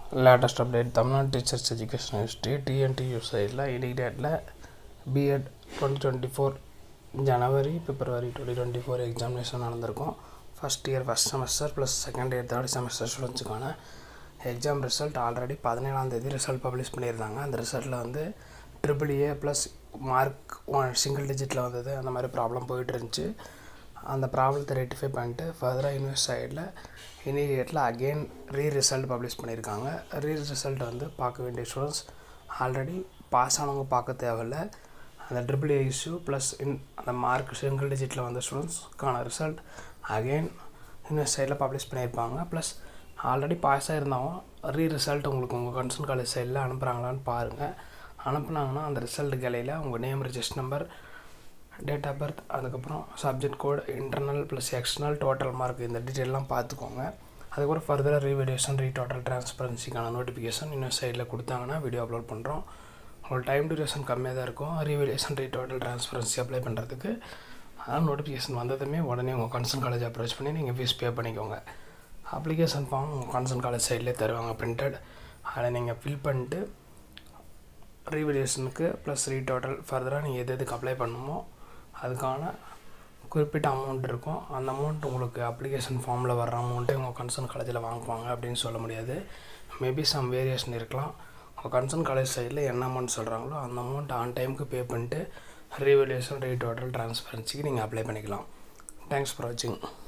latest update Tamil Nadu teachers education university TNTU சைடில் இன்றைக்கி டேட்டில் பிஎட் டுவெண்ட்டி டுவெண்ட்டி ஃபோர் ஜனவரி பிப்ரவரி டுவெண்ட்டி டுவெண்ட்டி ஃபோர் எக்ஸாமினேஷன் நடந்திருக்கும் first year first semester plus second year third semester ஸ்டூடெண்ட்ஸுக்கான exam result already பதினேழாம் தேதி ரிசல்ட் பப்ளிஷ் பண்ணியிருந்தாங்க அந்த ரிசல்ட்டில் வந்து triple A plus mark one single டிஜிட்டில் வந்தது அந்த மாதிரி ப்ராப்ளம் போயிட்டு இருந்துச்சு அந்த ப்ராப்ளத்தை ரெக்டிஃபை பண்ணிட்டு ஃபர்தராக யூனிவர்ஸ் சைடில் இமீடியட்டில் அகெயின் ரீ ரிசல்ட் பப்ளிஷ் பண்ணியிருக்காங்க ரீ ரிசல்ட் வந்து பார்க்க வேண்டிய ஸ்டூடெண்ட்ஸ் ஆல்ரெடி பாஸ் ஆனவங்க பார்க்க தேவையில்ல அந்த triple A issue plus in அந்த மார்க் சிங்கிள் டிஜிட்டில் வந்த ஸ்டூடெண்ட்ஸ்க்கான ரிசல்ட் அகெயின் யூனிவர்ஸ் சைடில் பப்ளிஷ் பண்ணியிருப்பாங்க ப்ளஸ் ஆல்ரெடி பாஸ் ஆகிருந்தாலும் ரீ ரிசல்ட் உங்களுக்கு உங்கள் கன்சர்ன் காலேஜ் சைடில் அனுப்புகிறாங்களான்னு பாருங்கள் அனுப்புனாங்கன்னா அந்த ரிசல்ட் கிளையில் உங்கள் name register number date of birth அதுக்கப்புறம் subject code internal plus external total mark இந்த டீட்டெயிலாம் பார்த்துக்கோங்க அதுக்கப்புறம் ஃபர்தராக ரீவேடியேஷன் ரீ டோட்டல் ட்ரான்ஸ்பரன்சிக்கான நோட்டிஃபிகேஷன் இன்னும் சைடில் கொடுத்தாங்கன்னா வீடியோ அப்லோட் பண்ணுறோம் உங்களுக்கு டைம் டியூரேஷன் கம்மியாக தான் இருக்கும் revaluation re total transparency apply பண்ணுறதுக்கு அதனால் நோட்டிஃபிகேஷன் வந்ததுமே உடனே உங்கள் கன்சர்ன் காலேஜ் அப்ரோச் பண்ணி நீங்கள் ஃபீஸ் பே பண்ணிக்கோங்க அப்ளிகேஷன் ஃபார்ம் உங்கள் கன்சர்ன் காலேஜ் சைட்லேயே தருவாங்க பிரிண்டட் அதை நீங்கள் ஃபில் பண்ணிட்டு ரீவேடியேஷனுக்கு ப்ளஸ் ரீ டோட்டல் ஃபர்தராக நீங்கள் எது எதுக்கு அப்ளை பண்ணணுமோ அதுக்கான குறிப்பிட்ட அமௌண்ட் இருக்கும் அந்த அமௌண்ட் உங்களுக்கு அப்ளிகேஷன் ஃபார்மில் வர்ற அமௌண்ட்டே உங்கள் கன்சர்ன் காலேஜில் வாங்குவாங்க அப்படின்னு சொல்ல முடியாது மேபி சம் வேரியேஷன் இருக்கலாம் உங்கள் கன்சர்ன் காலேஜ் சைடில் என்ன அமௌண்ட் சொல்கிறாங்களோ அந்த அமௌண்ட் ஆன் டைமுக்கு பே பண்ணிட்டு ரீவேல்யூஷன் ரீ டோட்டல் ட்ரான்ஸ்பரன்சிக்கு நீங்கள் அப்ளை பண்ணிக்கலாம் தேங்க்ஸ் ஃபார் வாட்சிங்